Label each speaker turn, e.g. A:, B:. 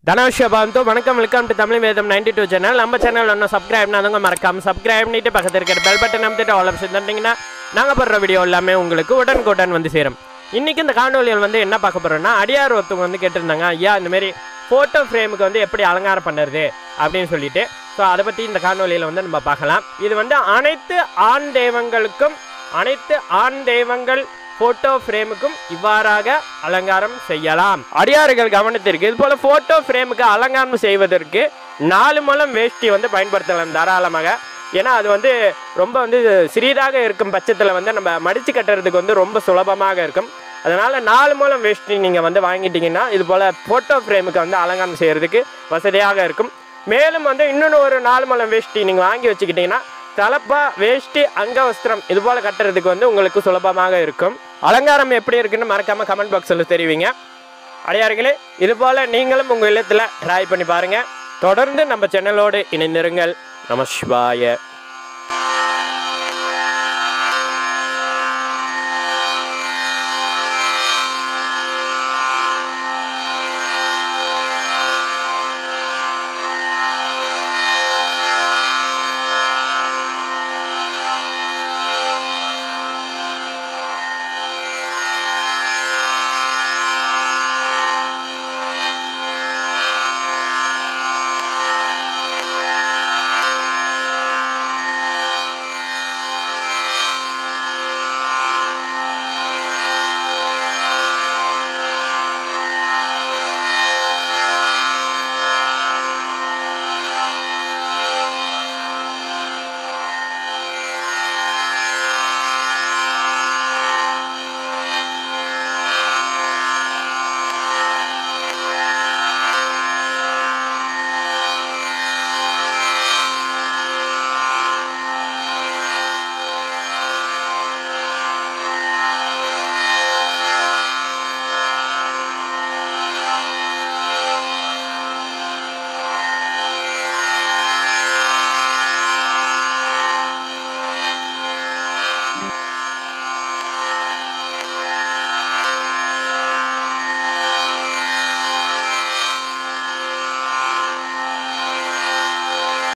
A: தனவிஷயபாந்து வணக்கம் welcome to Tamil Vedam ninety two channel நம்ம channel ஒன்றும் சப்ஸ்கிரைப்னா அதுங்க மறக்காம சப்ஸ்கிரைப் பண்ணிட்டு பக்கத்தில் இருக்கிற பெல் பட்டன் அமைத்துட்டு ஆல் ஆப்ஷன் தந்தீங்கன்னா நாங்கள் போடுற வீடியோ எல்லாமே உங்களுக்கு உடனுக்குடன் வந்து சேரும் இன்னைக்கு இந்த காணொலியில் வந்து என்ன பார்க்க போறோம்னா அடியார் ஒருத்தவங்க வந்து கேட்டிருந்தாங்க ஐயா இந்த மாதிரி ஃபோட்டோ ஃப்ரேமுக்கு வந்து எப்படி அலங்காரம் பண்ணுறது அப்படின்னு சொல்லிட்டு ஸோ அதை பற்றி இந்த காணொலியில் வந்து நம்ம பார்க்கலாம் இது வந்து அனைத்து ஆண் தெய்வங்களுக்கும் அனைத்து ஆண் தெய்வங்கள் போட்டோ ஃப்ரேமுக்கும் இவ்வாறாக அலங்காரம் செய்யலாம் அடியார்கள் கவனத்திற்கு இது போல போட்டோ ஃப்ரேமுக்கு அலங்காரம் செய்வதற்கு நாலு முழம் வேஷ்டி வந்து பயன்படுத்தலாம் தாராளமாக ஏன்னா அது வந்து ரொம்ப வந்து சிறிதாக இருக்கும் பட்சத்தில் வந்து நம்ம மடித்து கட்டுறதுக்கு வந்து ரொம்ப சுலபமாக இருக்கும் அதனால் நாலு மூலம் வேஷ்டி நீங்கள் வந்து வாங்கிட்டீங்கன்னா இது போல் ஃபோட்டோ ஃப்ரேமுக்கு வந்து அலங்காரம் செய்கிறதுக்கு வசதியாக இருக்கும் மேலும் வந்து இன்னொன்று ஒரு நாலு மூலம் வேஷ்டி நீங்கள் வாங்கி வச்சுக்கிட்டிங்கன்னா தலப்பா வேஷ்டி அங்கவஸ்திரம் இது போல் கட்டுறதுக்கு வந்து உங்களுக்கு சுலபமாக இருக்கும் அலங்காரம் எப்படி இருக்குன்னு மறக்காமல் கமெண்ட் பாக்ஸில் தெரிவிங்க அடையார்களே இது போல் நீங்களும் உங்கள் இல்லத்தில் ட்ரை பண்ணி பாருங்கள் தொடர்ந்து நம்ம சேனலோடு இணைந்திருங்கள் நம சிவாய